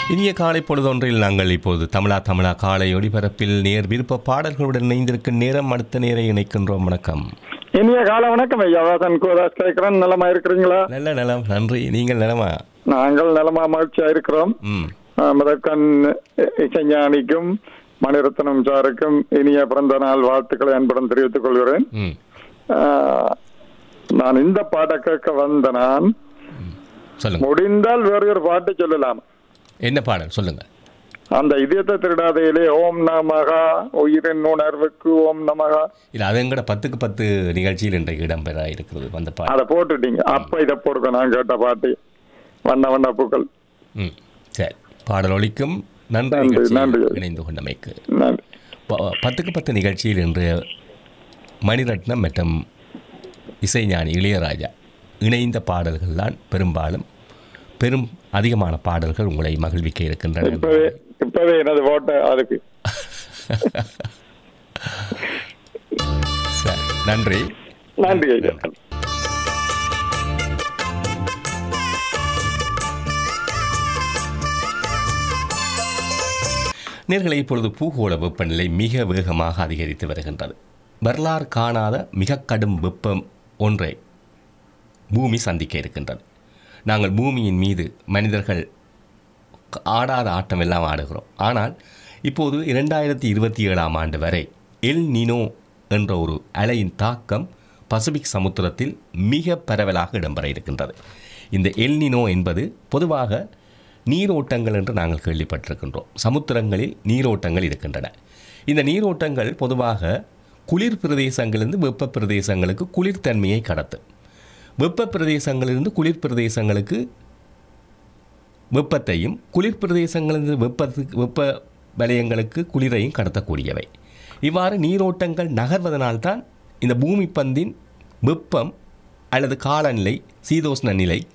இனிய காலை பொழுதொன்றில் நாங்கள் இப்போது தமிழா தமிழா காலை ஒளிபரப்பில் நேர் விருப்ப பாடல்களுடன் இணைந்திருக்கும் நேரம் அடுத்த நேரை இணைக்கின்றோம் வணக்கம் இனிய கால வணக்கம் ஐயா வாசன் கோதாஸ் கேட்கிறேன் நலமா இருக்கிறீங்களா நல்ல நலம் நன்றி நீங்கள் நலமா நாங்கள் நலமா மகிழ்ச்சியா இருக்கிறோம் ம் ஆஹ் முதற்கண் இ- இசைஞானிக்கும் மணிரத்னம் சாருக்கும் இனிய பிறந்த நாள் வாழ்த்துக்களை அன்புடன் தெரிவித்துக் கொள்கிறேன் ம் ஆஹ் நான் இந்த பாட்டை கேட்க வந்த நான் சொல்லுங்க முடிந்தால் வேறு ஒரு பாட்டு சொல்லலாம் என்ன பாடல் சொல்லுங்க அந்த இதயத்தை திருடாதையிலே ஓம் நமகா உயிரின் உணர்வுக்கு ஓம் நமகா இல்லை அது எங்கட பத்துக்கு பத்து நிகழ்ச்சியில் இன்றைக்கு இடம்பெற இருக்கிறது அந்த பாடல் அதை போட்டுட்டீங்க அப்ப இதை போடுங்க நான் கேட்ட பாட்டு வண்ண வண்ண பூக்கள் ம் சரி பாடல் ஒலிக்கும் நன்றி நன்றி, நிகழ்ச்சியில் நன்றி. இணைந்து கொண்டமைக்கு நன்றி ப- பத்துக்கு பத்து நிகழ்ச்சியில் இன்று மணிரத்னம் மற்றும் இசைஞானி இளையராஜா இணைந்த பாடல்கள் தான் பெரும்பாலும் பெரும் அதிகமான பாடல்கள் உங்களை மகிழ்விக்க இருக்கின்றன இப்பவே இப்பவே எனது ஓட்ட அதுக்கு சரி நன்றி நன்றி ஐயா நேர்களை இப்பொழுது பூகோள வெப்பநிலை மிக வேகமாக அதிகரித்து வருகின்றது வரலாறு காணாத மிக கடும் வெப்பம் ஒன்றை பூமி சந்திக்க இருக்கின்றது நாங்கள் பூமியின் மீது மனிதர்கள் ஆடாத ஆட்டம் எல்லாம் ஆடுகிறோம் ஆனால் இப்போது இரண்டாயிரத்தி இருபத்தி ஏழாம் ஆண்டு வரை எல் நினோ என்ற ஒரு அலையின் தாக்கம் பசிபிக் சமுத்திரத்தில் மிக பரவலாக இடம்பெற இருக்கின்றது இந்த எல் நினோ என்பது பொதுவாக நீரோட்டங்கள் என்று நாங்கள் கேள்விப்பட்டிருக்கின்றோம் சமுத்திரங்களில் நீரோட்டங்கள் இருக்கின்றன இந்த நீரோட்டங்கள் பொதுவாக குளிர் பிரதேசங்களிலிருந்து வெப்ப பிரதேசங்களுக்கு குளிர்தன்மையை கடத்தும் வெப்ப பிரதேசங்களிலிருந்து குளிர் பிரதேசங்களுக்கு வெப்பத்தையும் குளிர் பிரதேசங்களிலிருந்து வெப்பத்துக்கு வெப்ப வலயங்களுக்கு குளிரையும் கடத்தக்கூடியவை இவ்வாறு நீரோட்டங்கள் நகர்வதனால்தான் இந்த பூமி பந்தின் வெப்பம் அல்லது காலநிலை சீதோஷ்ண நிலை